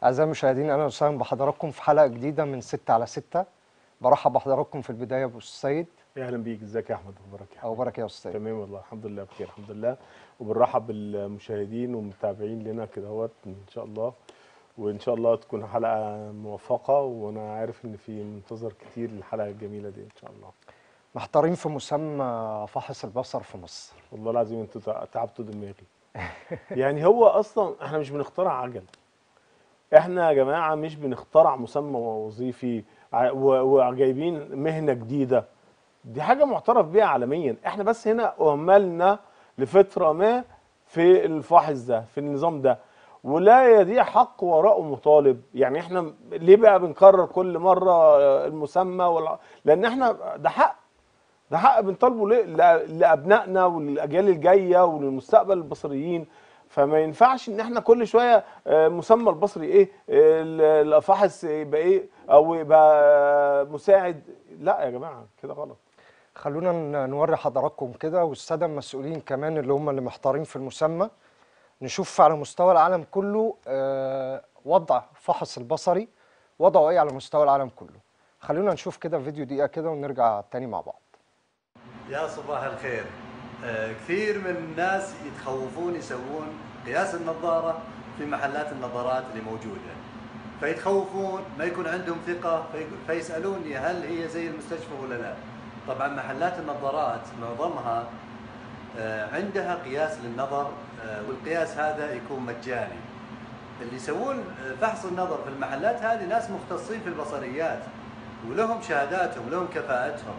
أعزائي المشاهدين أهلا وسهلا بحضراتكم في حلقة جديدة من 6 على 6 برحب بحضراتكم في البداية أبو السيد يا اهلا بيك ازيك يا احمد اخبارك يا أو بركة يا أستاذ تمام والله الحمد لله بخير الحمد لله وبنرحب بالمشاهدين والمتابعين لنا كده اهوت ان شاء الله وان شاء الله تكون حلقه موفقه وانا عارف ان في منتظر كتير للحلقه الجميله دي ان شاء الله محتارين في مسمى فحص البصر في مصر والله العظيم انتوا تع- تعبتوا دماغي يعني هو اصلا احنا مش بنخترع عجل احنا يا جماعه مش بنخترع مسمى وظيفي ع- و- وجايبين مهنه جديده دي حاجه معترف بيها عالميا احنا بس هنا اهملنا لفتره ما في الفاحص ده في النظام ده ولا يضيع حق وراءه مطالب يعني احنا ليه بقى بنكرر كل مره المسمى ولا لان احنا ده حق ده حق بنطالبه ليه؟ ل- لابنائنا والاجيال الجايه وللمستقبل البصريين فما ينفعش ان احنا كل شويه آه، مسمى البصري ايه آه، ال- الفاحص يبقى ايه او يبقى مساعد لا يا جماعه كده غلط خلونا ن- نوري حضراتكم كده والسادة المسؤولين كمان اللي هم اللي محتارين في المسمى نشوف على مستوى العالم كله آه، وضع فحص البصري وضعه ايه على مستوى العالم كله خلونا نشوف كده فيديو دقيقة كده ونرجع تاني مع بعض يا صباح الخير آه، كثير من الناس يتخوفون يسوون قياس النظارة في محلات النظارات اللي موجودة فيتخوفون ما يكون عندهم ثقة في- فيسألوني هل هي زي المستشفى ولا لا طبعا محلات النظارات معظمها آه، عندها قياس للنظر آه، والقياس هذا يكون مجاني اللي يسوون آه، فحص النظر في المحلات هذه ناس مختصين في البصريات ولهم شهاداتهم ولهم كفاءتهم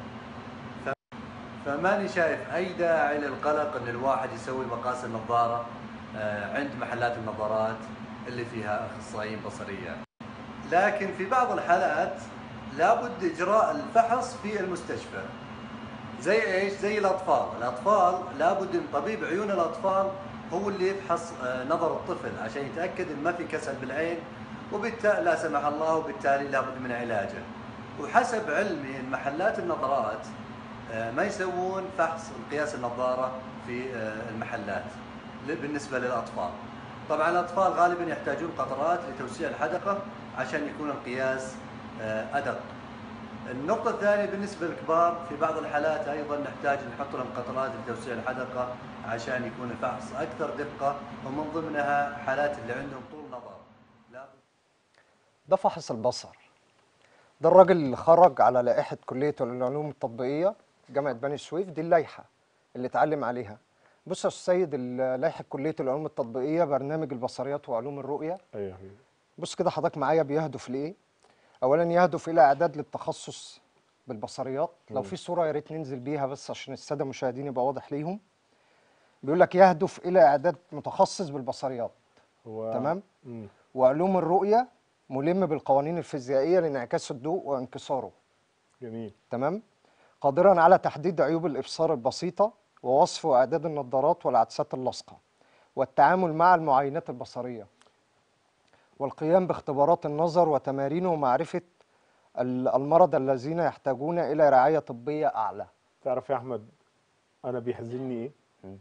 فماني شايف اي داعي للقلق ان الواحد يسوي مقاس النظاره آه، عند محلات النظارات اللي فيها اخصائيين بصريه. لكن في بعض الحالات لابد اجراء الفحص في المستشفى. زي ايش؟ زي الاطفال، الاطفال لابد ان طبيب عيون الاطفال هو اللي يفحص آه، نظر الطفل عشان يتاكد ان ما في كسل بالعين وبالتالي لا سمح الله وبالتالي لابد من علاجه. وحسب علمي ان محلات النظارات آه، ما يسوون فحص قياس النظاره في آه، المحلات ل- بالنسبه للاطفال. طبعا الاطفال غالبا يحتاجون قطرات لتوسيع الحدقه عشان يكون القياس آه، ادق. النقطة الثانية بالنسبة للكبار في بعض الحالات أيضا نحتاج نحط لهم قطرات لتوسيع الحدقة عشان يكون الفحص أكثر دقة ومن ضمنها حالات اللي عندهم طول نظر. لابد ده فحص البصر ده الراجل اللي خرج على لائحة كلية العلوم التطبيقية جامعة بني سويف دي اللائحة اللي اتعلم عليها بص يا أستاذ سيد ال- لائحة كلية العلوم التطبيقية برنامج البصريات وعلوم الرؤية ايوه حبيبي بص كده حضرتك معايا بيهدف لإيه أولا يهدف إلى إعداد للتخصص بالبصريات لو في صورة يا ريت ننزل بيها بس عشان السادة المشاهدين يبقى واضح ليهم بيقول لك يهدف إلى إعداد متخصص بالبصريات هو تمام مم. وعلوم الرؤية ملم بالقوانين الفيزيائية لانعكاس الضوء وانكساره جميل تمام قادرا على تحديد عيوب الإبصار البسيطة ووصف وإعداد النظارات والعدسات اللاصقة والتعامل مع المعاينات البصرية والقيام باختبارات النظر وتمارينه ومعرفة ال- المرضى الذين يحتاجون إلى رعاية طبية أعلى تعرف يا احمد انا بيحزنني ايه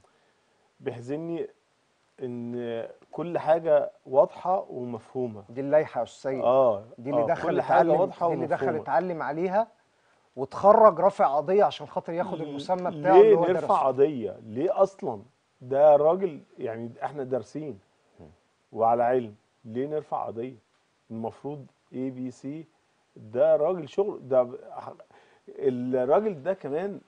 بيحزنني ان كل حاجه واضحه ومفهومه دي اللائحة يا أستاذ سيد اه دي اللي آه، دخل كل حاجه اتعلم واضحه دي اللي دخل ومفهومه اتعلم عليها وتخرج رافع قضية عشان خاطر ياخد المسمى بتاعه ليه اللي هو نرفع درسه. قضيه ليه اصلا ده راجل يعني احنا دارسين وعلى علم ليه نرفع قضيه المفروض اي بي سي ده راجل شغل ده ب- الراجل ده كمان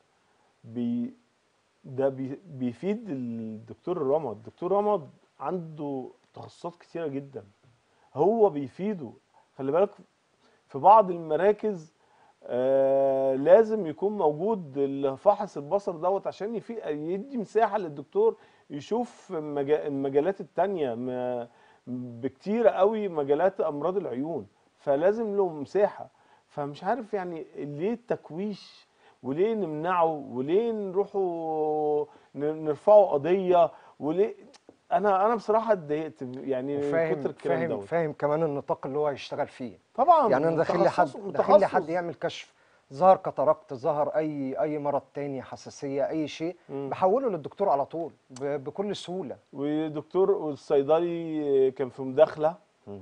بي ده بي بيفيد الدكتور رمض الدكتور رمض عنده تخصصات كتيره جدا هو بيفيده خلي بالك في بعض المراكز آه لازم يكون موجود فحص البصر دوت عشان يفي يدي مساحه للدكتور يشوف المجا- المجالات التانية ما- بكتير قوي مجالات امراض العيون فلازم له مساحه فمش عارف يعني ليه التكويش وليه نمنعه وليه نروحوا ن- نرفعه قضيه وليه انا انا بصراحه اتضايقت يعني من وفاهم كتر الكلام فاهم دوت فاهم كمان النطاق اللي هو هيشتغل فيه طبعا يعني انا داخل لي حد تخصص- داخل لي حد متخصص. يعمل كشف ظهر كاتاراكت ظهر اي اي مرض تاني حساسيه اي شيء مم. بحوله للدكتور على طول ب- بكل سهوله ودكتور والصيدلي كان في مداخله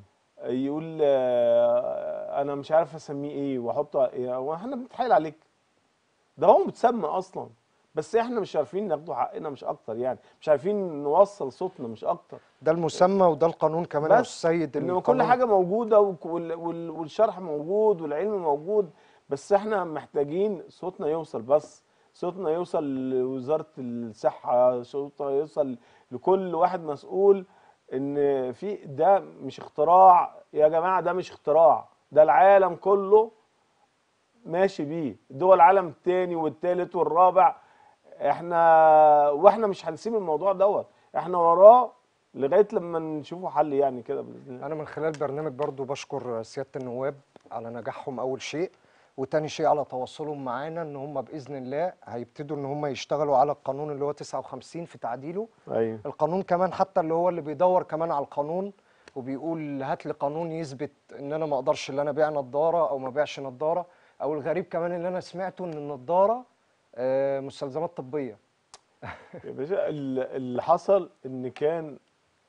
يقول آه، انا مش عارف اسميه ايه واحطه إيه، واحنا بنتحايل عليك ده هو متسمى اصلا بس احنا مش عارفين ناخده حقنا مش اكتر يعني مش عارفين نوصل صوتنا مش اكتر ده المسمى وده القانون كمان يا بس أستاذ سيد انما كل القانون- حاجه موجوده وك- وال- وال- والشرح موجود والعلم موجود بس احنا محتاجين صوتنا يوصل بس صوتنا يوصل لوزاره الصحه صوتنا يوصل لكل واحد مسؤول ان في ده مش اختراع يا جماعه ده مش اختراع ده العالم كله ماشي بيه دول العالم التاني والتالت والرابع احنا واحنا مش هنسيب الموضوع دوت احنا وراه لغايه لما نشوفه حل يعني كده باذن الله أنا من خلال البرنامج برضو بشكر سيادة النواب على نجاحهم أول شيء وتاني شيء على تواصلهم معانا إن هم بإذن الله هيبتدوا إن هم يشتغلوا على القانون اللي هو 59 في تعديله ايوه القانون كمان حتى اللي هو اللي بيدور كمان على القانون وبيقول هات لي قانون يثبت ان انا ما اقدرش ان انا ابيع نظاره او ما ابيعش نظاره او الغريب كمان اللي انا سمعته ان النظاره آه، مستلزمات طبيه يا باشا ال- اللي حصل ان كان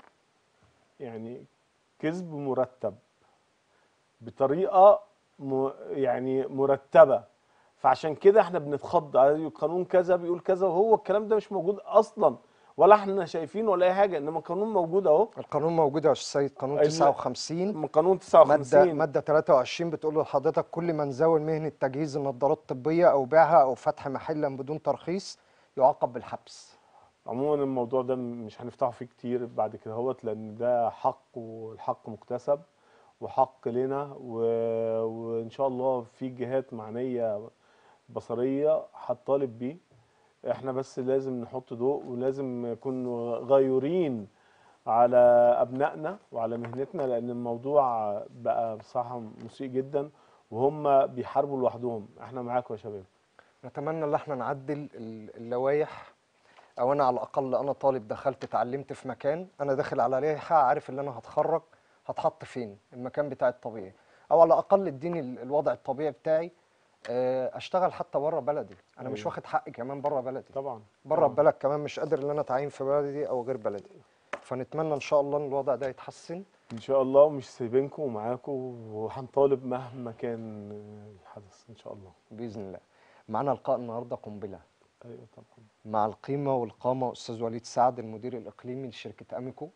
يعني كذب مرتب بطريقه م يعني مرتبه فعشان كده احنا بنتخض أيوة قانون كذا بيقول كذا وهو الكلام ده مش موجود اصلا ولا احنا شايفينه ولا اي حاجه انما القانون موجود اهو القانون موجود يا استاذ سيد قانون ال- 59 من قانون ماده 59 ماده 23 بتقول لحضرتك كل من زاول مهنه تجهيز النظارات الطبيه او بيعها او فتح محلا بدون ترخيص يعاقب بالحبس عموما الموضوع ده مش هنفتحه فيه كتير بعد كده هوت لان ده حق والحق مكتسب وحق لنا و... وان شاء الله في جهات معنيه بصريه هتطالب بيه احنا بس لازم نحط ضوء ولازم نكون غيورين على ابنائنا وعلى مهنتنا لان الموضوع بقى بصراحه مسيء جدا وهم بيحاربوا لوحدهم احنا معاكم يا شباب نتمنى ان احنا نعدل ال- اللوائح او انا على الاقل انا طالب دخلت اتعلمت في مكان انا داخل على لائحه عارف ان انا هتخرج هتحط فين المكان بتاعي الطبيعي او على الاقل اديني ال- الوضع الطبيعي بتاعي آه، اشتغل حتى بره بلدي انا مش أيوة. واخد حقي كمان بره بلدي طبعا بره طبعاً. البلد كمان مش قادر ان انا اتعين في بلدي او غير بلدي فنتمنى ان شاء الله ان الوضع ده يتحسن ان شاء الله ومش سايبينكم ومعاكم وهنطالب مهما كان الحدث ان شاء الله باذن الله معانا لقاء النهارده قنبله ايوه طبعا مع القيمة والقامة أستاذ وليد سعد المدير الإقليمي لشركة أميكو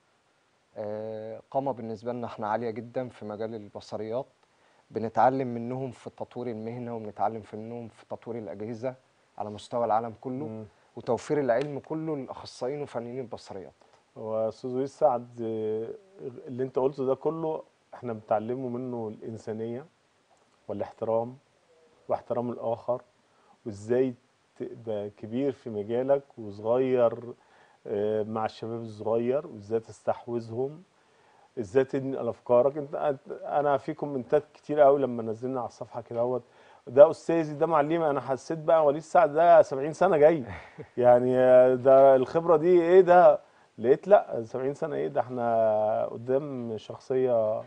آه، قامة بالنسبة لنا احنا عالية جدا في مجال البصريات بنتعلم منهم في تطوير المهنة وبنتعلم في منهم في تطوير الأجهزة على مستوى العالم كله مم. وتوفير العلم كله للأخصائيين وفنيين البصريات هو استاذ ويس سعد آه، اللي انت قلته ده كله احنا بنتعلمه منه الانسانيه والاحترام واحترام الاخر وازاي تبقى كبير في مجالك وصغير آه، مع الشباب الصغير وازاي تستحوذهم ازاي تنقل افكارك انت أنت- انا في كومنتات كتير قوي لما نزلنا على الصفحه كده اهوت ده استاذي ده معلمي انا حسيت بقى وليد سعد ده 70 سنه جاي يعني آه، ده الخبره دي ايه ده لقيت لا 70 سنه ايه ده احنا قدام شخصيه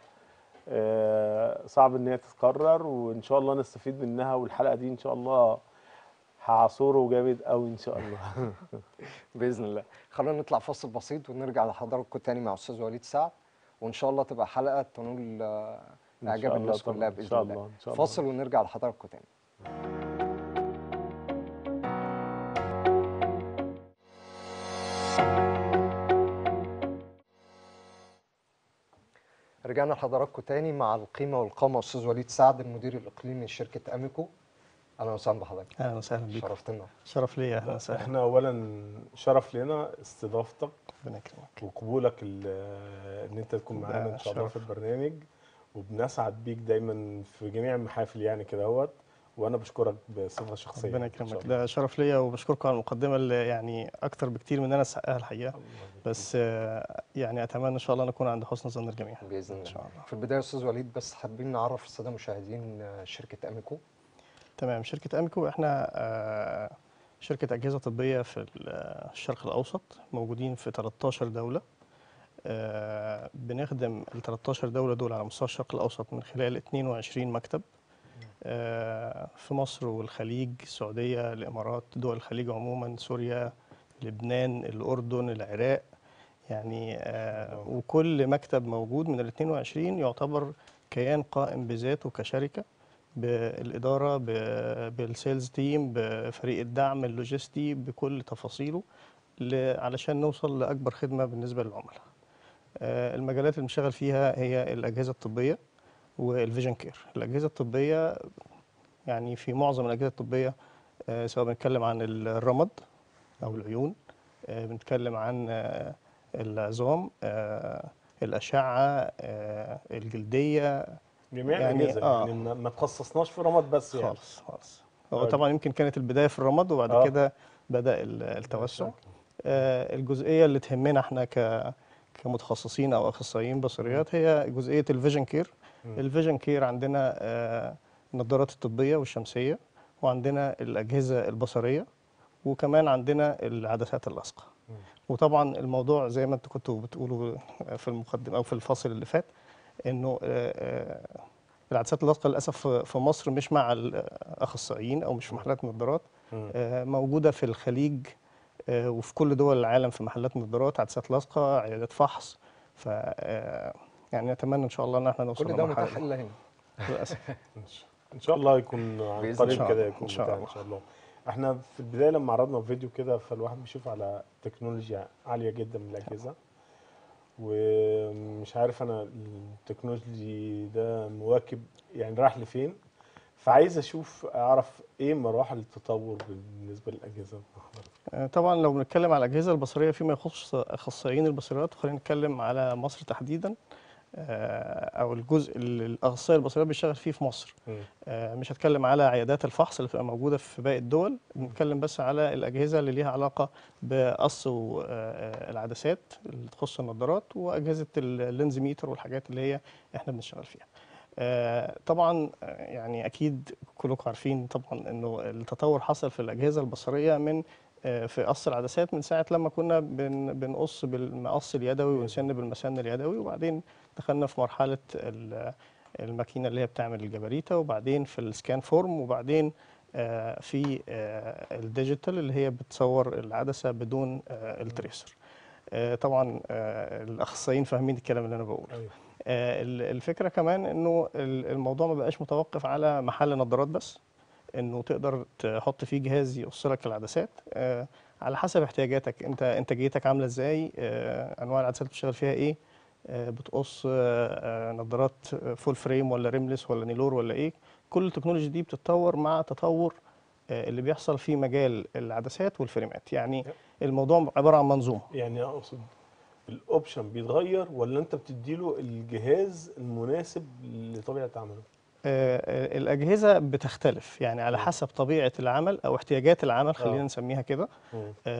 آه، صعب ان هي تتكرر وان شاء الله نستفيد منها والحلقه دي ان شاء الله هعصره جامد قوي ان شاء الله بإذن الله خلونا نطلع فاصل بسيط ونرجع لحضراتكم تاني مع أستاذ وليد سعد وإن شاء الله تبقى حلقة تنول آه، إن إعجاب شاء الله الناس طبعاً، كلها إن بإذن شاء الله الله، إن شاء الله. فاصل ونرجع لحضراتكم تاني رجعنا لحضراتكم تاني مع القيمة والقامة أستاذ وليد سعد المدير الإقليمي لشركة أميكو أهلا وسهلا بحضرتك اهلا وسهلا بيك شرفتنا شرف ليا اهلا وسهلا احنا اولا شرف لنا استضافتك ربنا يكرمك وقبولك ال- ان انت تكون معانا ان شاء الله في شرف. البرنامج وبنسعد بيك دايما في جميع المحافل يعني كده اهوت وانا بشكرك بصفه شخصيه ربنا إن شاء يكرمك الله. ده شرف ليا وبشكركم على المقدمه اللي يعني اكتر بكتير من ان انا استحقها الحقيقه الله يبارك بس آه، يعني اتمنى ان شاء الله نكون عند حسن ظن الجميع بإذن ان الله شاء الله في البداية يا أستاذ وليد بس حابين نعرف السادة المشاهدين آه، شركة أميكو تمام شركه اميكو احنا آه، شركه اجهزه طبيه في ال- الشرق الاوسط موجودين في 13 دوله آه، بنخدم ال 13 دوله دول على مستوى الشرق الاوسط من خلال 22 مكتب آه، في مصر والخليج السعوديه الامارات دول الخليج عموما سوريا لبنان الاردن العراق يعني آه، وكل مكتب موجود من ال 22 يعتبر كيان قائم بذاته كشركه بالاداره ب- بالسيلز تيم بفريق الدعم اللوجستي بكل تفاصيله ل- علشان نوصل لاكبر خدمه بالنسبه للعملاء. آه، المجالات اللي بنشتغل فيها هي الاجهزه الطبيه والفيجن كير. الاجهزه الطبيه يعني في معظم الاجهزه الطبيه آه، سواء بنتكلم عن الرمد او العيون آه، بنتكلم عن آه، العظام آه، الاشعه آه، الجلديه جميع يعني الاجهزه آه. يعني ما ما تخصصناش في رمض بس يعني خالص خالص هو طيب. طبعا يمكن كانت البدايه في الرمد وبعد آه. كده بدا ال- التوسع آه، الجزئيه اللي تهمنا احنا ك كمتخصصين او اخصائيين بصريات هي جزئيه الفيجن كير الفيجن كير عندنا آه، النظارات الطبيه والشمسيه وعندنا الاجهزه البصريه وكمان عندنا العدسات اللاصقه وطبعا الموضوع زي ما انتوا كنتوا بتقولوا في المقدمه او في الفاصل اللي فات انه آه، آه، العدسات اللاصقه للاسف في مصر مش مع الاخصائيين او مش في محلات النظارات مم. آه، موجوده في الخليج آه، وفي كل دول العالم في محلات نظارات عدسات لاصقه عيادات فحص ف آه، يعني نتمنى ان شاء الله ان احنا نوصل كل ده للمرحلة متاح دي. الا هنا للاسف ان شاء الله يكون عن بإذن قريب الله. كده إن يكون شاء بتاع الله. ان شاء الله احنا في البدايه لما عرضنا فيديو كده فالواحد بيشوف على تكنولوجيا عاليه جدا من الاجهزه ومش عارف انا التكنولوجي ده مواكب يعني رايح لفين فعايز اشوف اعرف ايه مراحل التطور بالنسبه للاجهزه آه، طبعا لو بنتكلم على الاجهزه البصريه فيما يخص اخصائيين البصريات خلينا نتكلم على مصر تحديدا آه، او الجزء اللي الاخصائي البصريات بيشتغل فيه في مصر مم. آه، مش هتكلم على عيادات الفحص اللي بتبقى موجوده في باقي الدول بنتكلم بس على الاجهزه اللي ليها علاقه بقص و- آه، العدسات اللي تخص النظارات واجهزه اللينز ميتر والحاجات اللي هي احنا بنشتغل فيها آه، طبعا آه، يعني اكيد كلكم عارفين طبعا انه التطور حصل في الاجهزه البصريه من آه، في قص العدسات من ساعه لما كنا بن بنقص بالمقص اليدوي ونسن بالمسن اليدوي وبعدين دخلنا في مرحله ال- الماكينه اللي هي بتعمل الجباريتا وبعدين في السكان فورم وبعدين آه، في آه، الديجيتال اللي هي بتصور العدسه بدون آه، التريسر آه، طبعا آه، الاخصائيين فاهمين الكلام اللي انا بقوله أيوة. آه، ال- الفكره كمان انه ال- الموضوع ما بقاش متوقف على محل نظارات بس انه تقدر تحط فيه جهاز يقص لك العدسات آه، على حسب احتياجاتك انت انتاجيتك عامله ازاي آه، انواع العدسات اللي بتشتغل فيها ايه آه، بتقص آه، آه، نظارات فول فريم ولا ريملس ولا نيلور ولا ايه كل التكنولوجي دي بتتطور مع تطور آه، اللي بيحصل في مجال العدسات والفريمات يعني الموضوع عباره عن منظومه يعني اقصد الاوبشن بيتغير ولا انت بتديله الجهاز المناسب لطبيعه عمله آه، آه، الأجهزة بتختلف يعني على حسب طبيعة العمل أو احتياجات العمل خلينا آه. نسميها كده مم.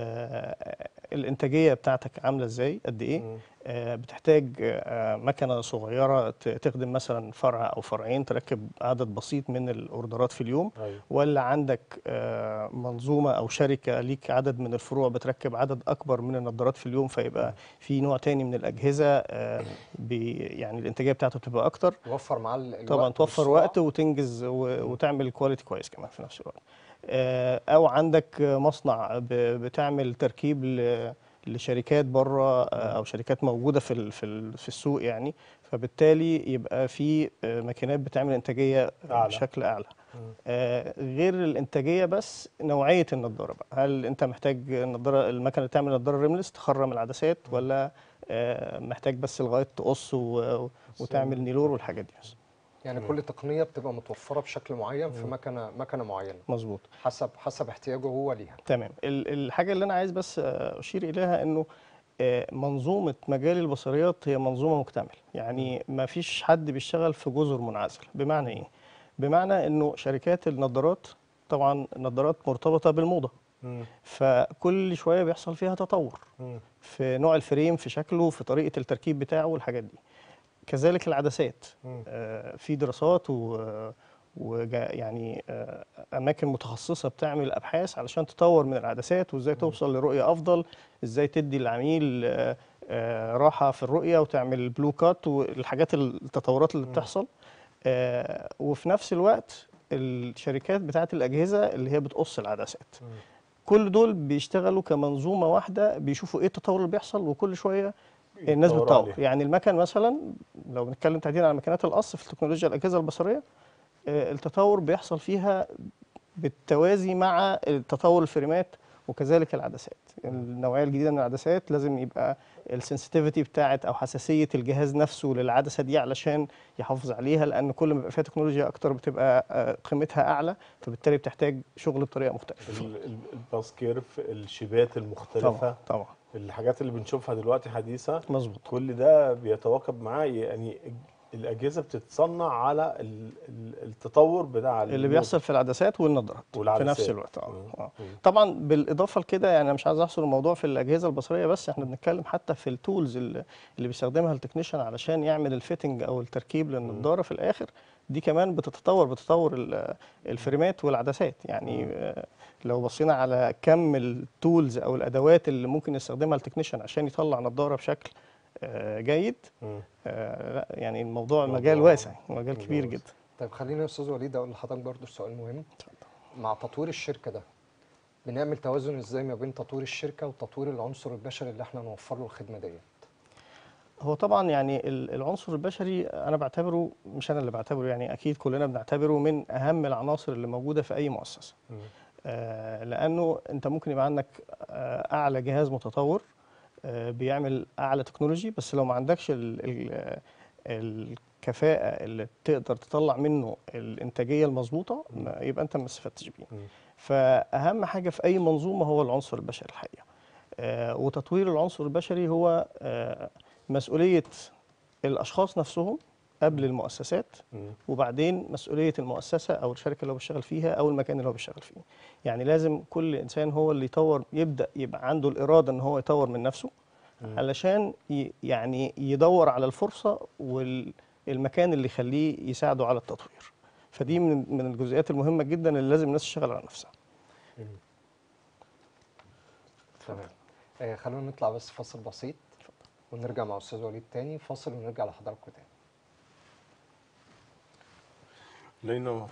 آه، الإنتاجية بتاعتك عاملة إزاي قد إيه مم. آه، بتحتاج آه، مكنة صغيرة ت- تخدم مثلا فرع أو فرعين تركب عدد بسيط من الأوردرات في اليوم ايوه ولا عندك آه، منظومة أو شركة ليك عدد من الفروع بتركب عدد أكبر من النظارات في اليوم فيبقى في نوع تاني من الأجهزة آه، بي يعني الإنتاجية بتاعته بتبقى أكتر توفر معاه ال- الوقت طبعا توفر والسرعة. وقت وتنجز و- وتعمل كواليتي كويس كمان في نفس الوقت آه، او عندك مصنع ب- بتعمل تركيب ل- لشركات بره او شركات موجوده في ال- في ال- في السوق يعني فبالتالي يبقى في آه، ماكينات بتعمل انتاجيه أعلى. بشكل اعلى آه، غير الانتاجيه بس نوعيه النضاره بقى هل انت محتاج النضاره المكنه اللي تعمل نضاره ريملس تخرم العدسات ولا آه، محتاج بس لغايه تقص و- وتعمل نيلور والحاجات دي بس يعني كل تقنيه بتبقى متوفره بشكل معين في مكنه مكنه معينه مظبوط حسب حسب احتياجه هو ليها تمام ال- الحاجه اللي انا عايز بس آه، اشير اليها انه آه، منظومه مجال البصريات هي منظومه مكتمله يعني ما فيش حد بيشتغل في جزر منعزله بمعنى ايه بمعنى انه شركات النظارات طبعا النظارات مرتبطه بالموضه مم. فكل شويه بيحصل فيها تطور مم. في نوع الفريم في شكله في طريقه التركيب بتاعه والحاجات دي كذلك العدسات مم. آه، في دراسات و وجا يعني آه، اماكن متخصصه بتعمل ابحاث علشان تطور من العدسات وازاي توصل لرؤيه افضل ازاي تدي العميل آه، آه، راحه في الرؤيه وتعمل بلو كات والحاجات التطورات اللي بتحصل آه، وفي نفس الوقت الشركات بتاعت الاجهزه اللي هي بتقص العدسات كل دول بيشتغلوا كمنظومه واحده بيشوفوا ايه التطور اللي بيحصل وكل شويه الناس يتطوروا بتطور عليها. يعني المكن مثلا لو بنتكلم تحديدا عن ماكينات القص في التكنولوجيا الاجهزه البصريه آه، التطور بيحصل فيها بالتوازي مع التطور الفريمات وكذلك العدسات النوعيه الجديده من العدسات لازم يبقى السنسيتيفيتي بتاعت او حساسيه الجهاز نفسه للعدسه دي علشان يحافظ عليها لان كل ما بيبقى فيها تكنولوجيا اكتر بتبقى آه، قيمتها اعلى فبالتالي بتحتاج شغل بطريقه مختلفه ال- ال- الباسكيرف الشيبات المختلفه طبعا طبعا الحاجات اللي بنشوفها دلوقتي حديثه مظبوط كل ده بيتواكب معاه يعني الاجهزه بتتصنع على ال- ال- التطور بتاع اللي الموضة. بيحصل في العدسات والنظارات في والعدسات. نفس الوقت اه مم. آه. مم. طبعا بالاضافه لكده يعني انا مش عايز احصر الموضوع في الاجهزه البصريه بس احنا بنتكلم حتى في التولز اللي اللي بيستخدمها التكنيشن علشان يعمل الفيتنج او التركيب للنضاره في الاخر دي كمان بتتطور بتطور ال- الفريمات والعدسات يعني آه، لو بصينا على كم التولز او الادوات اللي ممكن يستخدمها التكنيشن عشان يطلع نضاره بشكل آه، جيد مم. آه، لا يعني الموضوع موضوع- مجال واسع مجال موضوع كبير واسع. جدا طيب خليني يا استاذ وليد اقول لحضرتك برضو سؤال مهم مع تطوير الشركه ده بنعمل توازن ازاي ما بين تطوير الشركه وتطوير العنصر البشري اللي احنا نوفر له الخدمه ديت هو طبعا يعني ال- العنصر البشري انا بعتبره مش انا اللي بعتبره يعني اكيد كلنا بنعتبره من اهم العناصر اللي موجوده في اي مؤسسه مم. آه لانه انت ممكن يبقى عندك آه اعلى جهاز متطور آه بيعمل اعلى تكنولوجي بس لو ما عندكش ال ال الكفاءه اللي تقدر تطلع منه الانتاجيه المظبوطه ما- يبقى انت ما استفدتش بيه مم. فاهم حاجه في اي منظومه هو العنصر البشري الحقيقه آه، وتطوير العنصر البشري هو آه، مسؤوليه الاشخاص نفسهم قبل المؤسسات مم. وبعدين مسؤوليه المؤسسه او الشركه اللي هو بيشتغل فيها او المكان اللي هو بيشتغل فيه يعني لازم كل انسان هو اللي يطور يبدا يبقى عنده الاراده ان هو يطور من نفسه مم. علشان ي- يعني يدور على الفرصه والمكان اللي يخليه يساعده على التطوير فدي من من الجزئيات المهمه جدا اللي لازم الناس تشتغل على نفسها تمام آه خلونا نطلع بس فاصل بسيط ونرجع مع استاذ وليد تاني فاصل ونرجع لحضراتكم تاني الله ينور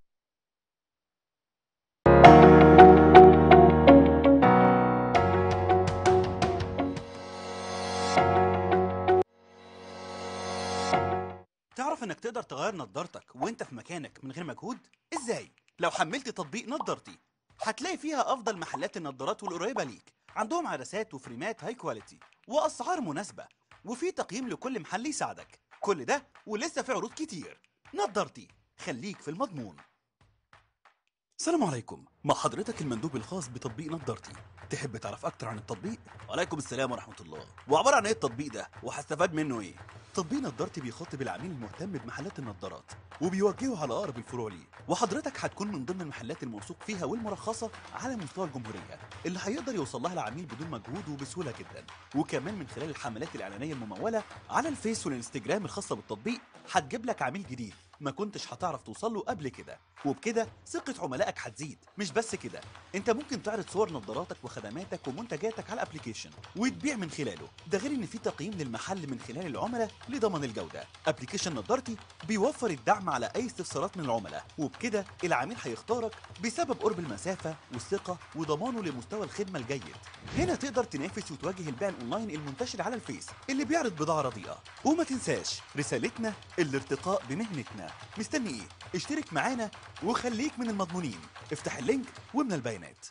تعرف انك تقدر تغير نضارتك وانت في مكانك من غير مجهود؟ ازاي؟ لو حملت تطبيق نضارتي هتلاقي فيها افضل محلات النضارات والقريبه ليك عندهم عدسات وفريمات هاي كواليتي واسعار مناسبه وفي تقييم لكل محل يساعدك كل ده ولسه في عروض كتير نضارتي خليك في المضمون السلام عليكم مع حضرتك المندوب الخاص بتطبيق نضارتي تحب تعرف اكتر عن التطبيق وعليكم السلام ورحمه الله وعباره عن ايه التطبيق ده وهستفاد منه ايه تطبيق نضارتي بيخاطب العميل المهتم بمحلات النضارات وبيوجهه على اقرب الفروع ليه وحضرتك هتكون من ضمن المحلات الموثوق فيها والمرخصه على مستوى الجمهوريه اللي هيقدر يوصل لها العميل بدون مجهود وبسهوله جدا وكمان من خلال الحملات الاعلانيه المموله على الفيس والانستجرام الخاصه بالتطبيق هتجيب لك عميل جديد ما كنتش هتعرف توصل له قبل كده وبكده ثقة عملائك هتزيد مش بس كده انت ممكن تعرض صور نظاراتك وخدماتك ومنتجاتك على الابليكيشن وتبيع من خلاله ده غير ان في تقييم للمحل من خلال العملاء لضمان الجودة ابليكيشن نظارتي بيوفر الدعم على اي استفسارات من العملاء وبكده العميل هيختارك بسبب قرب المسافة والثقة وضمانه لمستوى الخدمة الجيد هنا تقدر تنافس وتواجه البيع الاونلاين المنتشر على الفيس اللي بيعرض بضاعة رديئة وما تنساش رسالتنا الارتقاء بمهنتنا مستني ايه اشترك معانا وخليك من المضمونين افتح اللينك ومن البيانات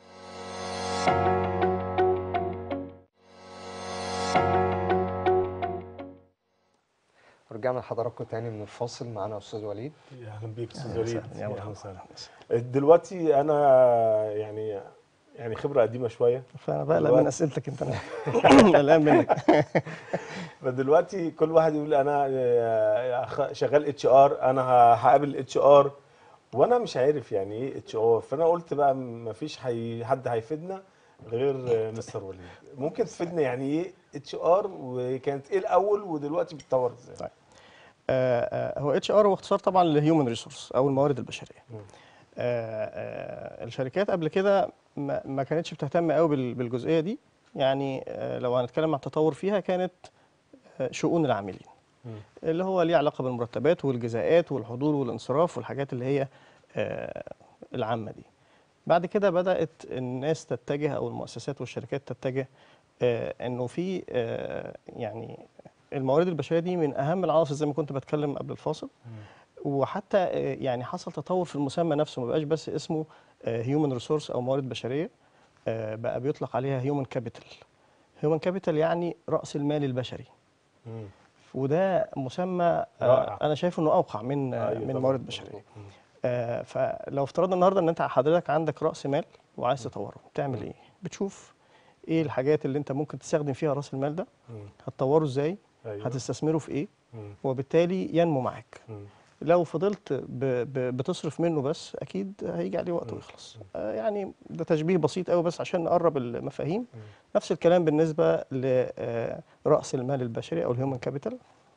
رجعنا لحضراتكم تاني من الفاصل معانا استاذ وليد يا اهلا بيك استاذ أهلا وليد وسهلا. يا يا مرحبا. اهلا وسهلا دلوقتي انا يعني يعني خبره قديمه شويه فانا بقلق دلوقتي- من اسئلتك انت قلقان منك فدلوقتي كل واحد يقول انا آه، خ- شغال اتش ار انا ه- هقابل اتش ار وانا مش عارف يعني ايه اتش ار فانا قلت بقى مفيش حي حد هيفيدنا غير آه، مستر وليد ممكن تفيدنا يعني ايه اتش ار وكانت ايه الاول ودلوقتي بتطور ازاي طيب. آه، آه، هو اتش ار هو اختصار طبعا لهيومن ريسورس او الموارد البشريه مم. آه، آه، الشركات قبل كده ما ما كانتش بتهتم قوي بال- بالجزئيه دي يعني آه، لو هنتكلم عن التطور فيها كانت آه، شؤون العاملين مم. اللي هو ليه علاقه بالمرتبات والجزاءات والحضور والانصراف والحاجات اللي هي آه، العامه دي بعد كده بدات الناس تتجه او المؤسسات والشركات تتجه آه، انه في آه، يعني الموارد البشريه دي من اهم العناصر زي ما كنت بتكلم قبل الفاصل وحتى آه، يعني حصل تطور في المسمى نفسه ما بقاش بس اسمه هيومن ريسورس او موارد بشريه آه، بقى بيطلق عليها هيومن كابيتال هيومن كابيتال يعني راس المال البشري مم. وده مسمى آه، رائع. انا شايف انه اوقع من آه، أيوة من طبعاً. موارد بشريه مم. آه، فلو افترضنا النهارده ان انت حضرتك عندك راس مال وعايز تطوره بتعمل ايه بتشوف ايه الحاجات اللي انت ممكن تستخدم فيها راس المال ده مم. هتطوره ازاي ايوه هتستثمره في ايه مم. وبالتالي ينمو معاك مم. لو فضلت ب ب بتصرف منه بس اكيد هيجي عليه وقت ويخلص آه، يعني ده تشبيه بسيط قوي بس عشان نقرب المفاهيم نفس الكلام بالنسبه لراس المال البشري او الهيومن كابيتال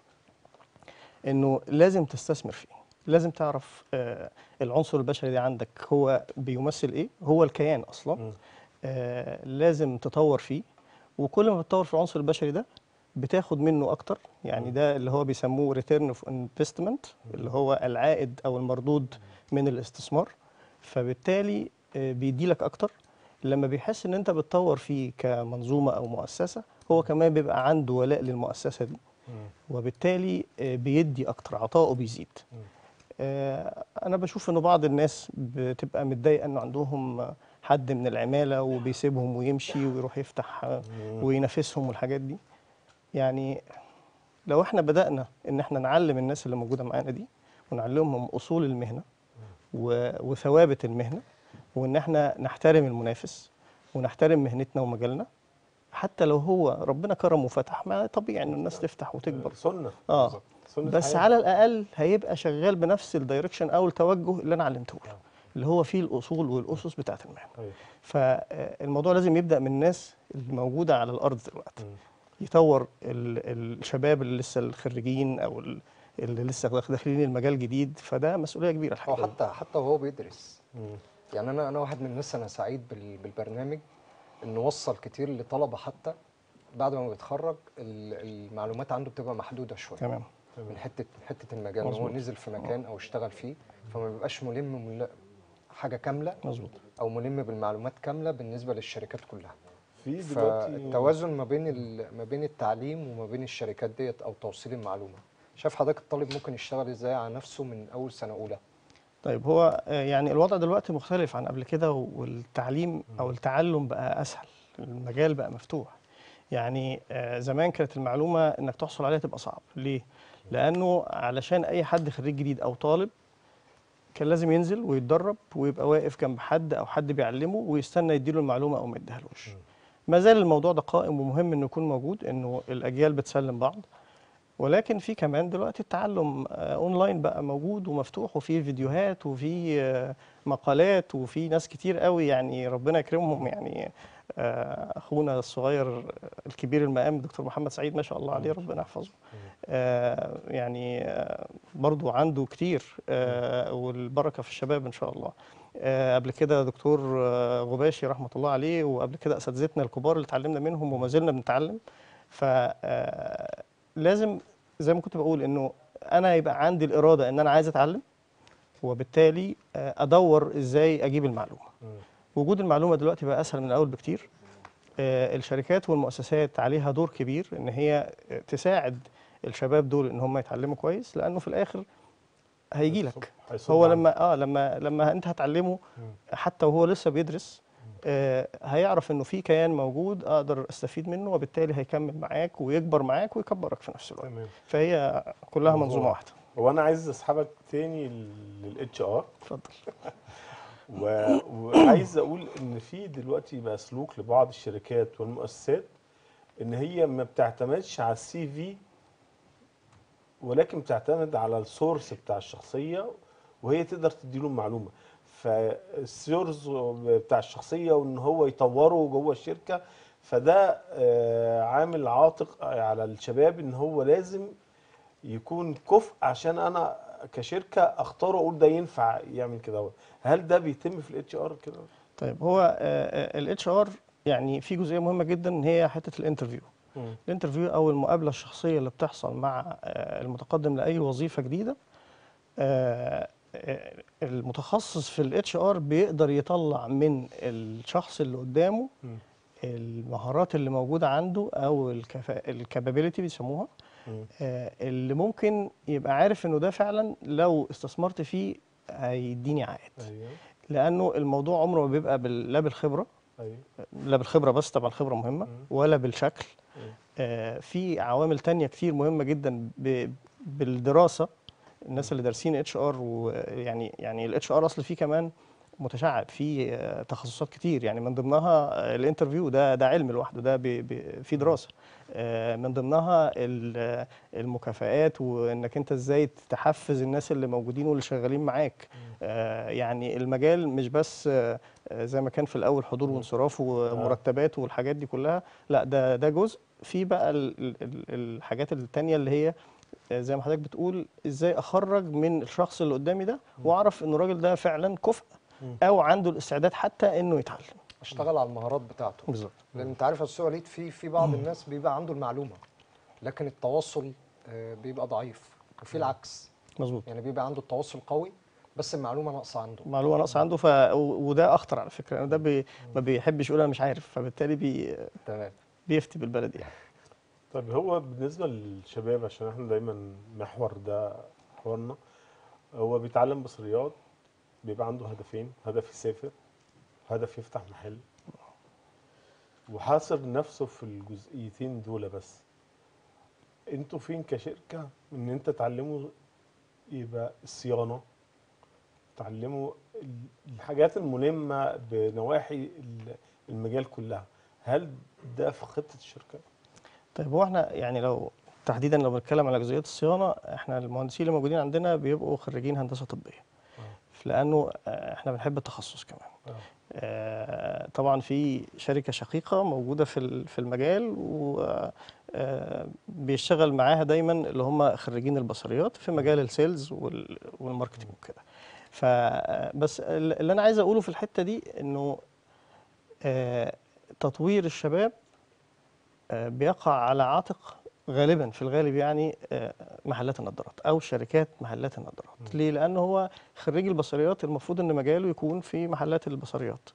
انه لازم تستثمر فيه لازم تعرف آه، العنصر البشري ده عندك هو بيمثل ايه هو الكيان اصلا مم. آه، لازم تطور فيه وكل ما بتطور في العنصر البشري ده بتاخد منه اكتر يعني ده اللي هو بيسموه ريتيرن اوف انفستمنت اللي هو العائد او المردود من الاستثمار فبالتالي آه، بيديلك اكتر لما بيحس ان انت بتطور فيه كمنظومه او مؤسسه هو كمان بيبقى عنده ولاء للمؤسسه دي مم. وبالتالي آه، بيدي اكتر عطاؤه بيزيد آه، انا بشوف انه بعض الناس بتبقى متضايقه انه عندهم حد من العماله وبيسيبهم ويمشي ويروح يفتح آه، وينافسهم والحاجات دي يعني لو احنا بدانا ان احنا نعلم الناس اللي موجوده معانا دي ونعلمهم اصول المهنه و- وثوابت المهنه وان احنا نحترم المنافس ونحترم مهنتنا ومجالنا حتى لو هو ربنا كرم وفتح ما طبيعي ان الناس تفتح وتكبر سنه اه بالظبط. سنة بس حياة. على الاقل هيبقى شغال بنفس الدايركشن او التوجه اللي انا علمته له اللي هو فيه الاصول والاسس بتاعه المهنه أيوة. فالموضوع لازم يبدا من الناس الموجوده على الارض دلوقتي مم. يطور ال- الشباب اللي لسه الخريجين او ال- اللي لسه داخلين المجال جديد فده مسؤوليه كبيره هو الحقيقه حتى حتى وهو بيدرس مم. يعني انا انا واحد من الناس انا سعيد بال- بالبرنامج انه وصل كتير لطلبه حتى بعد ما بيتخرج ال- المعلومات عنده بتبقى محدوده شويه تمام من حته حته المجال إن هو مظبوط. نزل في مكان او اشتغل فيه فما بيبقاش ملم مل- حاجه كامله مظبوط او ملم بالمعلومات كامله بالنسبه للشركات كلها في دلوقتي فالتوازن ما بين ال- ما بين التعليم وما بين الشركات ديت او توصيل المعلومه شايف حضرتك الطالب ممكن يشتغل ازاي على نفسه من اول سنه اولى طيب هو آه، يعني الوضع دلوقتي مختلف عن قبل كده والتعليم او التعلم بقى اسهل المجال بقى مفتوح يعني آه، زمان كانت المعلومه انك تحصل عليها تبقى صعب ليه لانه علشان اي حد خريج جديد او طالب كان لازم ينزل ويتدرب ويبقى واقف جنب حد او حد بيعلمه ويستنى يديله المعلومه او ما يديهالوش ما زال الموضوع ده قائم ومهم انه يكون موجود انه الاجيال بتسلم بعض ولكن في كمان دلوقتي التعلم آه، اونلاين بقى موجود ومفتوح وفي فيديوهات وفي آه، مقالات وفي ناس كتير قوي يعني ربنا يكرمهم يعني آه، اخونا الصغير آه، الكبير المقام دكتور محمد سعيد ما شاء الله عليه ربنا يحفظه آه، يعني آه، برضو عنده كتير آه، والبركه في الشباب ان شاء الله آه، قبل كده دكتور آه، غباشي رحمه الله عليه وقبل كده اساتذتنا الكبار اللي اتعلمنا منهم وما زلنا بنتعلم فلازم زي ما كنت بقول انه انا يبقى عندي الاراده ان انا عايز اتعلم وبالتالي آه، ادور ازاي اجيب المعلومه وجود المعلومه دلوقتي بقى اسهل من الاول بكتير آه، الشركات والمؤسسات عليها دور كبير ان هي آه، تساعد الشباب دول ان هم يتعلموا كويس لانه في الاخر هيجي لك هيصب هو عنك. لما اه لما لما انت هتعلمه حتى وهو لسه بيدرس آه هيعرف انه في كيان موجود اقدر استفيد منه وبالتالي هيكمل معاك ويكبر معاك ويكبرك في نفس الوقت تمام فهي كلها منظومة منظومه واحده هو انا عايز اسحبك تاني للاتش ار اتفضل وعايز اقول ان في دلوقتي بقى سلوك لبعض الشركات والمؤسسات ان هي ما بتعتمدش على السي في ولكن بتعتمد على السورس بتاع الشخصيه وهي تقدر تديله المعلومه فالسورس بتاع الشخصيه وان هو يطوره جوه الشركه فده آه، عامل عاتق على الشباب ان هو لازم يكون كفء عشان انا كشركه اختاره اقول ده ينفع يعمل كده هل ده بيتم في الاتش ار كده طيب هو الاتش ار يعني في جزئيه مهمه جدا ان هي حته الانترفيو مم. الانترفيو او المقابله الشخصيه اللي بتحصل مع آه، المتقدم لاي وظيفه جديده آه، آه، المتخصص في الاتش ار بيقدر يطلع من الشخص اللي قدامه مم. المهارات اللي موجوده عنده او الكابابيلتي بيسموها مم. آه، اللي ممكن يبقى عارف انه ده فعلا لو استثمرت فيه هيديني عائد ايوه لانه الموضوع عمره ما بيبقى بال- لا بالخبره ايوه لا بالخبره بس طبعا الخبره مهمه ولا بالشكل مم. آه، في عوامل تانية كتير مهمه جدا ب- بالدراسه الناس اللي دارسين اتش ار ويعني يعني الاتش ار اصل فيه كمان متشعب في آه، تخصصات كتير يعني من ضمنها آه، الانترفيو ده ده علم لوحده ده بي- بي- في دراسه آه، من ضمنها ال- آه، المكافآت وانك انت ازاي تحفز الناس اللي موجودين واللي شغالين معاك آه، يعني المجال مش بس آه، آه، زي ما كان في الاول حضور وانصراف ومرتبات والحاجات دي كلها لا ده ده جزء في بقى ال- ال- ال- الحاجات التانية اللي هي آه، زي ما حضرتك بتقول ازاي اخرج من الشخص اللي قدامي ده واعرف ان الراجل ده فعلا كفء او عنده الاستعداد حتى انه يتعلم اشتغل على المهارات بتاعته بالظبط لان انت عارف يا استاذ وليد في في بعض الناس بيبقى عنده المعلومه لكن التواصل آه، بيبقى ضعيف وفي العكس مظبوط يعني بيبقى عنده التواصل قوي بس المعلومه ناقصه عنده معلومه ناقصه عنده ف... و- وده اخطر على فكره لأن ده بي... ما بيحبش يقول انا مش عارف فبالتالي بي... تمام بيفتي بالبلدي يعني طيب هو بالنسبة للشباب عشان احنا دايما محور ده حوارنا هو بيتعلم بصريات بيبقى عنده هدفين هدف يسافر هدف يفتح محل وحاصر نفسه في الجزئيتين دول بس انتوا فين كشركة ان انت تعلموا يبقى الصيانة تعلموا ال- الحاجات الملمة بنواحي ال- المجال كلها هل ده في خطة الشركة؟ طيب هو احنا يعني لو تحديدا لو بنتكلم على جزئيه الصيانه احنا المهندسين اللي موجودين عندنا بيبقوا خريجين هندسه طبيه لانه آه، احنا بنحب التخصص كمان آه. آه، طبعا في شركه شقيقه موجوده في ال- في المجال وبيشتغل معاها دايما اللي هم خريجين البصريات في مجال السيلز وال- والماركتنج وكده فبس اللي انا عايز اقوله في الحته دي انه آه، تطوير الشباب آه، بيقع على عاتق غالبا في الغالب يعني آه، محلات النظارات او شركات محلات النظارات ليه لان هو خريج البصريات المفروض ان مجاله يكون في محلات البصريات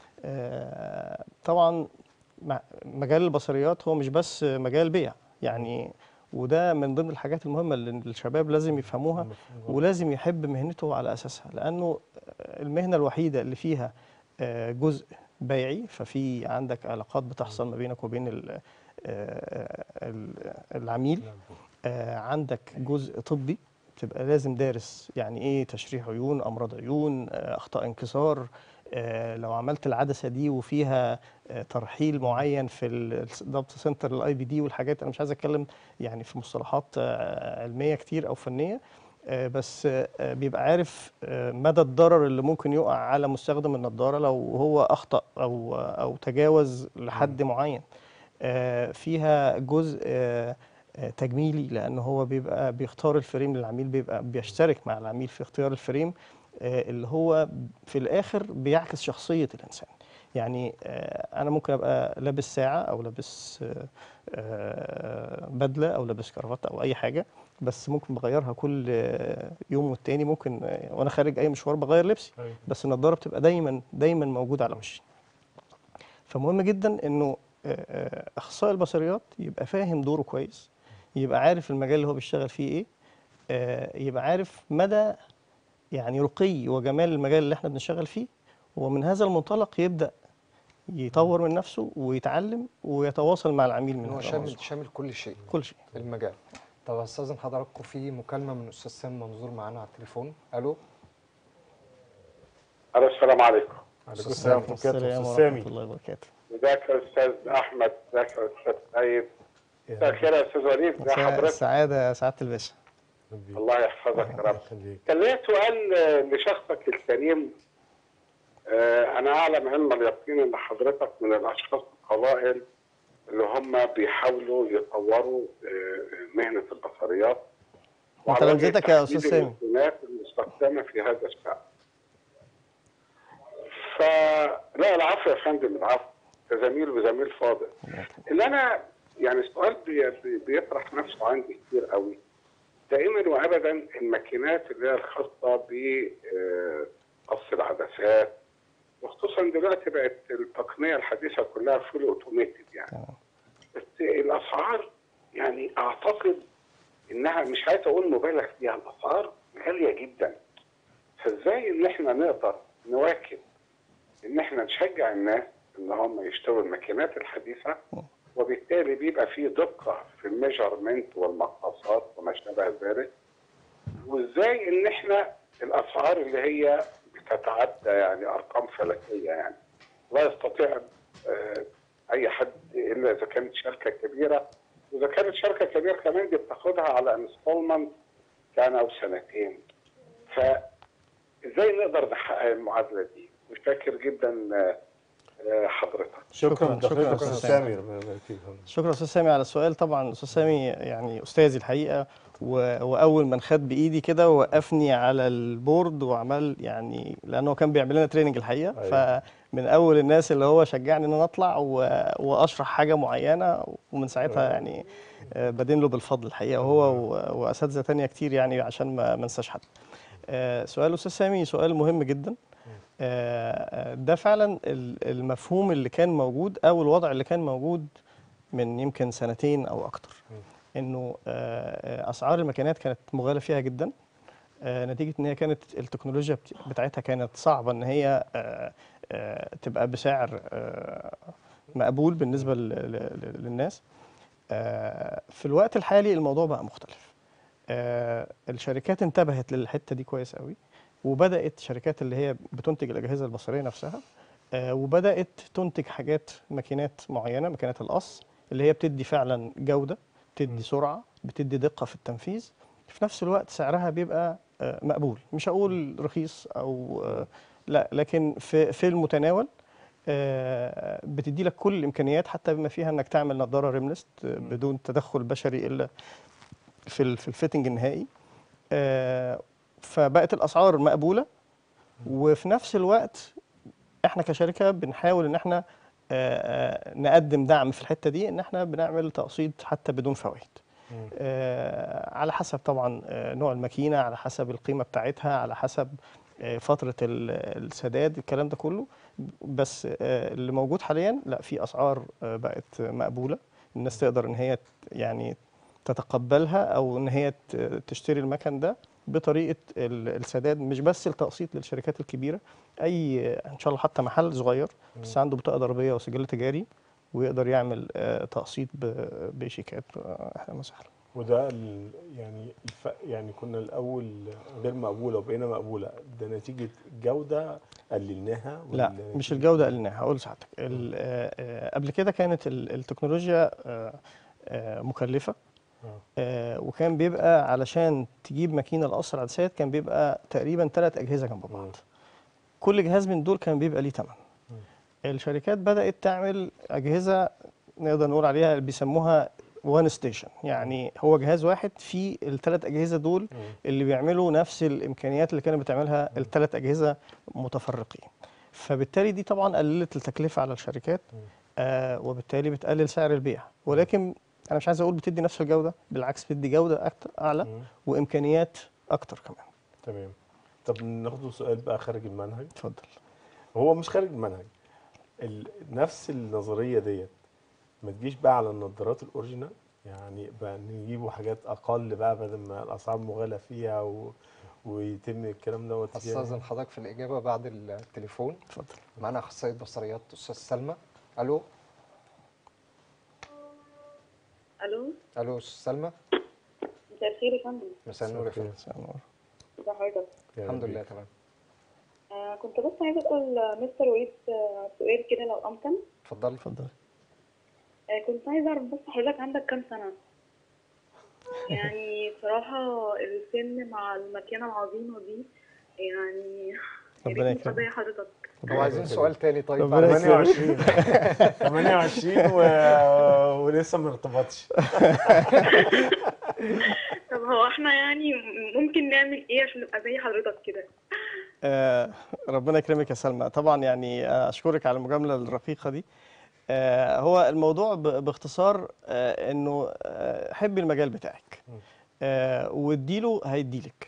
آه، طبعا مع- مجال البصريات هو مش بس مجال بيع يعني وده من ضمن الحاجات المهمه اللي الشباب لازم يفهموها ولازم يحب مهنته على اساسها لانه المهنه الوحيده اللي فيها آه، جزء بيعي ففي عندك علاقات بتحصل ما بينك وبين ال- آه، ال- العميل آه، عندك جزء طبي تبقى لازم دارس يعني ايه تشريح عيون امراض عيون آه، اخطاء انكسار آه، لو عملت العدسه دي وفيها آه، ترحيل معين في الضبط سنتر الاي بي دي والحاجات انا مش عايز اتكلم يعني في مصطلحات آه، علميه كتير او فنيه آه، بس آه، بيبقى عارف آه، مدى الضرر اللي ممكن يقع على مستخدم النضاره لو هو اخطا او او تجاوز لحد معين آه، فيها جزء آه، آه، تجميلي لان هو بيبقى بيختار الفريم للعميل بيبقى بيشترك مع العميل في اختيار الفريم آه، اللي هو في الاخر بيعكس شخصيه الانسان يعني آه، انا ممكن ابقى لابس ساعه او لابس آه، آه، بدله او لابس كرافته او اي حاجه بس ممكن بغيرها كل آه، يوم والتاني ممكن آه، وانا خارج اي مشوار بغير لبسي أيوة. بس النضاره بتبقى دايما دايما موجوده على وشي فمهم جدا انه آه، آه، اخصائي البصريات يبقى فاهم دوره كويس يبقى عارف المجال اللي هو بيشتغل فيه ايه آه، يبقى عارف مدى يعني رقي وجمال المجال اللي احنا بنشتغل فيه ومن هذا المنطلق يبدا يطور من نفسه ويتعلم ويتواصل مع العميل من ان هو هذا شامل المنظور. شامل كل شيء كل شيء المجال طب استاذن حضراتكم في مكالمه من الاستاذ سامي منظور معانا على التليفون الو الو السلام عليكم عليكم السلام ورحمة الله السلام وبركاته ورحمه سامي الله وبركاته ازيك يا استاذ احمد ازيك يا استاذ سيد مساء الخير يا استاذ وليد ازي سع- حضرتك سعاده سعاده الباشا الله يحفظك يا رب يخليك كان ليا سؤال آه، لشخصك الكريم آه، انا اعلم علم اليقين ان حضرتك من الاشخاص القلائل اللي هم بيحاولوا يطوروا آه، مهنه البصريات وانت وعلى لمزتك يا تحديد أستاذ سامي. المكونات المستخدمه في هذا الشأن. فلا العفو يا فندم العفو كزميل وزميل فاضل. اللي انا يعني السؤال بي- بي- بيطرح نفسه عندي كتير قوي دائما وابدا الماكينات اللي هي الخاصه بقص العدسات وخصوصا دلوقتي بقت التقنيه الحديثه كلها فول اوتوميتد يعني تمام. بس الاسعار يعني اعتقد انها مش عايز اقول مبالغ فيها الاسعار غاليه جدا فازاي ان احنا نقدر نواكب ان احنا نشجع الناس ان هم يشتروا الماكينات الحديثه وبالتالي بيبقى فيه دقه في الميجرمنت والمقاسات وما شابه ذلك وازاي ان احنا الاسعار اللي هي بتتعدى يعني ارقام فلكيه يعني لا يستطيع آه، اي حد الا اذا كانت شركه كبيره واذا كانت شركه كبيره كمان دي بتاخدها على انستولمنت سنه او سنتين فازاي نقدر نحقق المعادله دي؟ متشكر جدا آه، آه، حضرتك شكرا شكراً، دكتور شكراً استاذ أستاذ سامي ربنا يبارك فيك شكرا استاذ سامي على السؤال طبعا استاذ سامي يعني استاذي الحقيقه و- واول ما خد بايدي كده وقفني على البورد وعمل يعني لانه كان بيعمل لنا تريننج الحقيقه أيوة. فمن اول الناس اللي هو شجعني ان انا اطلع و- واشرح حاجه معينه ومن ساعتها يعني آه، بدين له بالفضل الحقيقه هو و- واساتذه تانية كتير يعني عشان ما ما انساش حد آه، سؤال استاذ سامي سؤال مهم جدا آه، آه، ده فعلا ال- المفهوم اللي كان موجود او الوضع اللي كان موجود من يمكن سنتين او اكتر انه آه، آه، اسعار الماكينات كانت مغالى فيها جدا آه، نتيجه ان هي كانت التكنولوجيا بت- بتاعتها كانت صعبه ان هي آه، آه، تبقى بسعر آه، مقبول بالنسبه ل- ل- للناس آه، في الوقت الحالي الموضوع بقى مختلف آه، الشركات انتبهت للحته دي كويس قوي وبدات شركات اللي هي بتنتج الاجهزه البصريه نفسها آه، وبدات تنتج حاجات ماكينات معينه ماكينات القص اللي هي بتدي فعلا جوده بتدي سرعه بتدي دقه في التنفيذ في نفس الوقت سعرها بيبقى آه، مقبول مش هقول رخيص او آه، لا لكن في في المتناول آه، بتدي لك كل الامكانيات حتى بما فيها انك تعمل نظاره ريملست آه، بدون تدخل بشري الا في ال- في الفيتنج النهائي آه، فبقت الاسعار مقبوله وفي نفس الوقت احنا كشركه بنحاول ان احنا آه، آه، نقدم دعم في الحته دي ان احنا بنعمل تقسيط حتى بدون فوائد آه، على حسب طبعا آه، نوع الماكينه على حسب القيمه بتاعتها على حسب آه، فتره ال- السداد الكلام ده كله بس آه، اللي موجود حاليا لا في اسعار آه، بقت مقبوله الناس تقدر ان هي ت- يعني تتقبلها او ان هي ت- تشتري المكن ده بطريقه ال- السداد مش بس التقسيط للشركات الكبيره اي ان شاء الله حتى محل صغير بس عنده بطاقه ضريبيه وسجل تجاري ويقدر يعمل آه، تقسيط ب- بشيكات آه، اهلا وسهلا وده ال- يعني الف... يعني كنا الاول غير مقبوله وبقينا مقبوله ده نتيجه جوده قللناها لا ولا مش نتيجة- الجوده قلناها هقول لسعادتك ال- آه، آه، قبل كده كانت ال- التكنولوجيا آه، آه، مكلفه آه. آه، وكان بيبقى علشان تجيب ماكينه لقص العدسات كان بيبقى تقريبا ثلاث اجهزه جنب مم. بعض كل جهاز من دول كان بيبقى ليه ثمن الشركات بدات تعمل اجهزه نقدر نقول عليها اللي بيسموها وان ستيشن يعني هو جهاز واحد فيه الثلاث اجهزه دول اللي بيعملوا نفس الامكانيات اللي كانت بتعملها الثلاث اجهزه متفرقين فبالتالي دي طبعا قللت التكلفه على الشركات آه وبالتالي بتقلل سعر البيع ولكن انا مش عايز اقول بتدي نفس الجوده بالعكس بتدي جوده أكتر اعلى مم. وامكانيات اكتر كمان تمام طب ناخده سؤال بقى خارج المنهج اتفضل هو مش خارج المنهج ال... نفس النظريه ديت ما تجيش بقى على النظارات الاوريجينال يعني بقى نجيبوا حاجات اقل بقى بدل ما الاسعار مغالى فيها و... ويتم الكلام دوت فيها. استاذن حضرتك في الاجابه بعد التليفون اتفضل معانا اخصائيه بصريات استاذ سلمى الو الو الو استاذ سلمى مساء الخير يا فندم مساء النور يا فندم مساء النور. ازي حضرتك يعني الحمد لله تمام آه كنت بس عايزه اسال مستر وليد آه، سؤال كده لو امكن اتفضلي اتفضل آه كنت عايزه اعرف بس حضرتك عندك كام سنه يعني صراحه السن مع المكانه العظيمه دي يعني يا ربنا ريت يكرمك. متابعة حضرتك هو عايزين سؤال تاني طيب ربنا بعد- يكرمك. 28 28 و... ولسه ما ارتبطش طب هو احنا يعني ممكن نعمل ايه عشان نبقى زي حضرتك كده آه، ربنا يكرمك يا سلمى طبعا يعني آه، اشكرك على المجامله الرقيقه دي آه، هو الموضوع ب- باختصار آه، انه آه، حبي المجال بتاعك آه، واديله هيديلك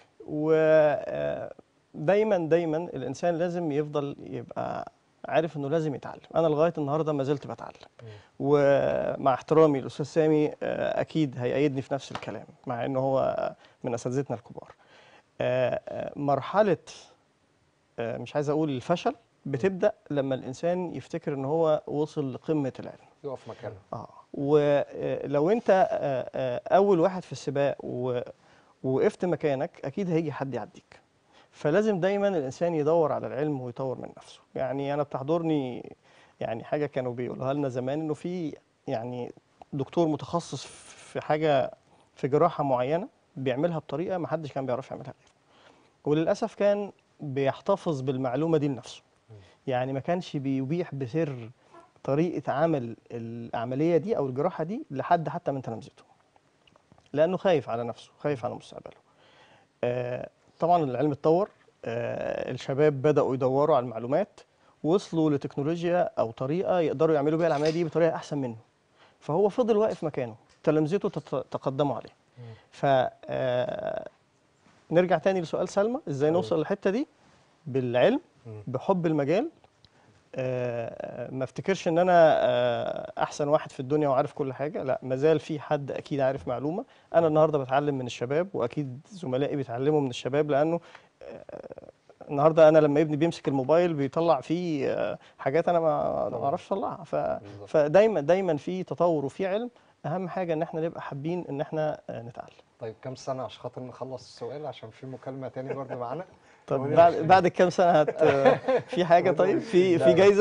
ودايما دايما الانسان لازم يفضل يبقى عارف انه لازم يتعلم انا لغايه النهارده ما زلت بتعلم ومع احترامي الاستاذ سامي آه، اكيد هيأيدني في نفس الكلام مع انه هو من اساتذتنا الكبار آه، آه، مرحله آه، مش عايز اقول الفشل بتبدا لما الانسان يفتكر ان هو وصل لقمه العلم يقف مكانه اه ولو انت آه، آه، اول واحد في السباق و- ووقفت مكانك اكيد هيجي حد يعديك فلازم دايما الانسان يدور على العلم ويطور من نفسه يعني انا بتحضرني يعني حاجه كانوا بيقولوها لنا زمان انه في يعني دكتور متخصص في حاجه في جراحه معينه بيعملها بطريقه ما حدش كان بيعرف يعملها غيره وللاسف كان بيحتفظ بالمعلومه دي لنفسه يعني ما كانش بيبيح بسر طريقه عمل العمليه دي او الجراحه دي لحد حتى من تلامذته لانه خايف على نفسه خايف على مستقبله آه، طبعا العلم اتطور آه، الشباب بداوا يدوروا على المعلومات وصلوا لتكنولوجيا او طريقه يقدروا يعملوا بيها العمليه دي بطريقه احسن منه فهو فضل واقف مكانه تلامذته تت- تقدموا عليه ف آه، نرجع تاني لسؤال سلمى ازاي نوصل للحته دي بالعلم بحب المجال آه، ما افتكرش ان انا آه، احسن واحد في الدنيا وعارف كل حاجه لا ما زال في حد اكيد عارف معلومه انا النهارده بتعلم من الشباب واكيد زملائي بيتعلموا من الشباب لانه آه، النهارده انا لما ابني بيمسك الموبايل بيطلع فيه آه، حاجات انا ما ما اعرفش اطلعها ف... فدايما دايما في تطور وفي علم اهم حاجه ان احنا نبقى حابين ان احنا آه، نتعلم طيب كم سنة عشان خاطر نخلص السؤال عشان في مكالمة تاني برضه معانا طب بعد بعد كام سنه هت في حاجه طيب في في جايزه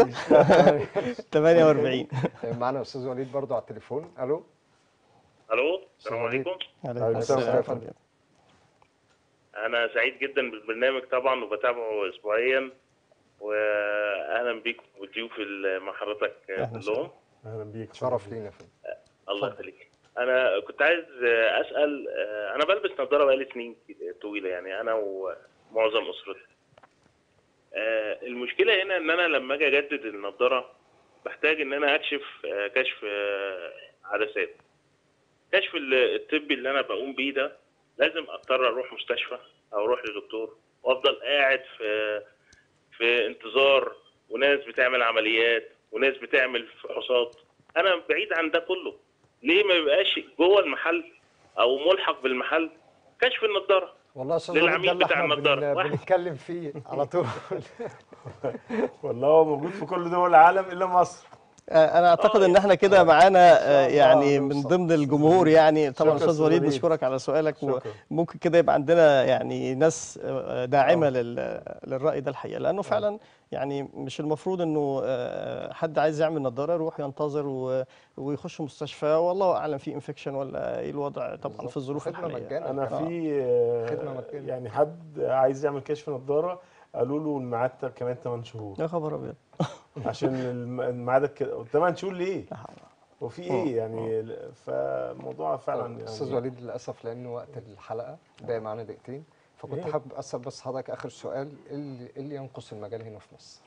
48 طيب معانا أستاذ وليد برضه على التليفون ألو الو السلام عليكم. عليكم عليكم السلام السلام عليكم. ورحمة الله. انا سعيد جدا بالبرنامج طبعا وبتابعه اسبوعيا واهلا بيك وضيوف ال- مع حضرتك أهلا كلهم اهلا بيك شرف لينا فين الله يخليك انا كنت عايز اسال انا بلبس نظاره بقالي سنين طويله يعني انا ومعظم اسرتي آه، المشكله هنا ان انا لما اجي اجدد النظاره بحتاج ان انا اكشف آه، كشف آه، عدسات كشف ال- الطبي اللي انا بقوم بيه ده لازم اضطر اروح مستشفى او اروح لدكتور وافضل قاعد في في انتظار وناس بتعمل عمليات وناس بتعمل فحوصات انا بعيد عن ده كله ليه ما يبقاش جوه المحل او ملحق بالمحل كشف النظاره والله يا أستاذ وليد للعميل ده اللي بتاع احنا النضارة. بن- واحد. بنتكلم فيه على طول والله هو موجود في كل دول العالم الا مصر آه، انا اعتقد آه، ان احنا كده معانا آه، شاء الله يعني من هنوصل. ضمن الجمهور يعني طبعا شكرا استاذ أستاذ وليد وليد. نشكرك على سؤالك شكرا. وممكن كده يبقى عندنا يعني ناس آه، داعمه لل- للراي ده الحقيقه لانه فعلا يعني مش المفروض انه آه، حد عايز يعمل نظاره يروح ينتظر و- ويخش مستشفى والله اعلم في انفكشن ولا ايه الوضع طبعا بالظبط. في الظروف خدمة الحاليه مجانا انا كمان. في آه، خدمة مجانية. يعني حد عايز يعمل كشف نظاره قالوا له الميعاد كمان 8 شهور يا خبر ابيض عشان الم- الميعاد كده 8 شهور ليه؟ لا حول. وفي ايه يعني فالموضوع فعلا طيب، استاذ يعني وليد للاسف لان وقت الحلقه باقي معانا دقيقتين فكنت إيه؟ حابب اسال بس حضرتك اخر سؤال ايه اللي, إيه اللي ينقص المجال هنا في مصر؟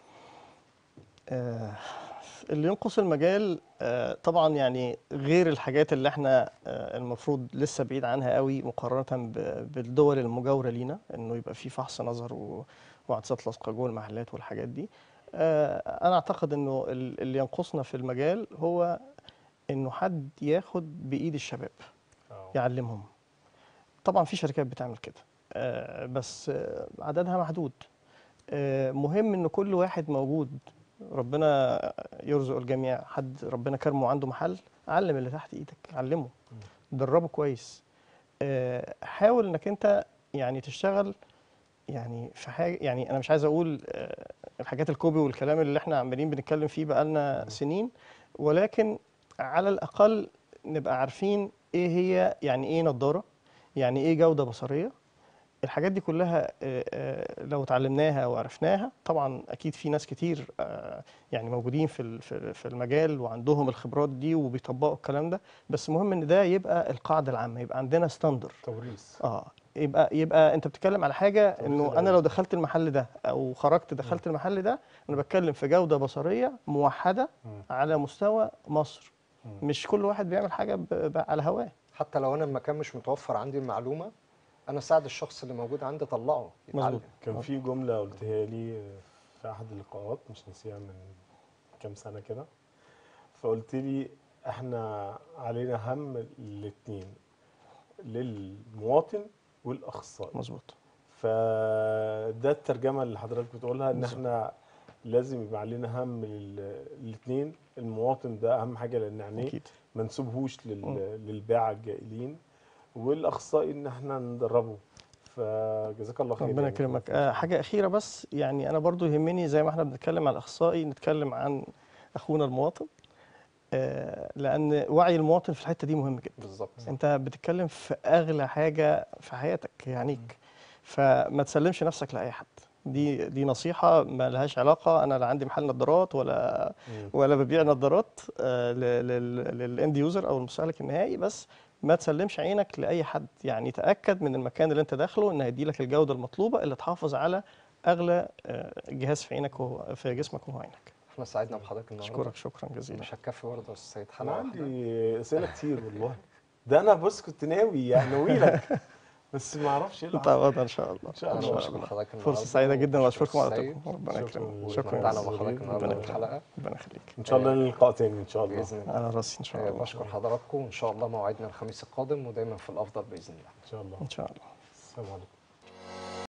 آه، اللي ينقص المجال آه، طبعا يعني غير الحاجات اللي احنا آه، المفروض لسه بعيد عنها قوي مقارنة ب- بالدول المجاورة لينا انه يبقى في فحص نظر و- وعدسات لاصقة جوه المحلات والحاجات دي آه، انا اعتقد انه ال- اللي ينقصنا في المجال هو انه حد ياخد بايد الشباب آه. يعلمهم طبعا في شركات بتعمل كده آه، بس آه، عددها محدود آه، مهم ان كل واحد موجود ربنا يرزق الجميع حد ربنا كرمه عنده محل علم اللي تحت ايدك علمه دربه كويس آه، حاول انك انت يعني تشتغل يعني في حاجه يعني انا مش عايز اقول آه، الحاجات الكوبي والكلام اللي احنا عمالين بنتكلم فيه بقالنا سنين ولكن على الاقل نبقى عارفين ايه هي يعني ايه نظاره يعني ايه جوده بصريه الحاجات دي كلها آه، آه، لو اتعلمناها وعرفناها طبعا اكيد في ناس كتير آه، يعني موجودين في ال- في في المجال وعندهم الخبرات دي وبيطبقوا الكلام ده بس مهم ان ده يبقى القاعده العامه يبقى عندنا ستاندر توريث اه يبقى يبقى انت بتتكلم على حاجه توريث انه العلم. انا لو دخلت المحل ده او خرجت دخلت المحل ده انا بتكلم في جوده بصريه موحده مم. على مستوى مصر مش كل واحد بيعمل حاجه ب- ب- على هواه حتى لو انا المكان مش متوفر عندي المعلومه انا اساعد الشخص اللي موجود عندي اطلعه يتعلم مظبوط. كان في جملة قلتها لي في أحد اللقاءات مش ناسيها من كام سنة كده فقلت لي احنا علينا هم الاتنين للمواطن والأخصائي مظبوط فده الترجمة اللي حضرتك بتقولها إن احنا لازم يبقى علينا هم الاثنين المواطن ده أهم حاجة لأن عينيه اكيد ما نسيبهوش مم. لل... للباعة الجائلين والأخصائي إن احنا ندربه فجزاك الله خير ربنا يعني. يكرمك آه، حاجه اخيره بس يعني انا برضو يهمني زي ما احنا بنتكلم عن الاخصائي نتكلم عن اخونا المواطن آه، لان وعي المواطن في الحته دي مهم جدا بالظبط انت بتتكلم في اغلى حاجه في حياتك يعنيك فما تسلمش نفسك لاي حد دي دي نصيحه ما لهاش علاقه انا لا عندي محل نظارات ولا مم. ولا ببيع نظارات للاند يوزر او المستهلك النهائي بس ما تسلمش عينك لاي حد يعني تاكد من المكان اللي انت داخله ان هيدي لك الجوده المطلوبه اللي تحافظ على اغلى آه، جهاز في عينك وهو في جسمك وهو عينك احنا سعدنا بحضرتك النهارده اشكرك شكرا جزيلا مش هتكفي برضه يا استاذ سيد انا حلقه واحدة. عندي اسئله كتير والله ده انا بص كنت ناوي يعني ناوي لك بس ما اعرفش ايه اللي حصل تعوضها ان شاء الله ان شاء انا الله بشكر حضرتك فرصه النهاردة سعيده جدا وبشكر واشكركم على السيد. وقتكم ربنا شكراً. يكرمك شكراً. شكرا استمتعنا جزيلاً. بحضرتك النهارده ربنا في يكرمك. الحلقه ربنا يخليك ان شاء الله لقاء تاني ان شاء الله باذن الله على راسي ان شاء آه، الله بشكر حضراتكم وان شاء الله موعدنا الخميس القادم ودايما في الافضل باذن الله ان شاء الله ان شاء الله السلام عليكم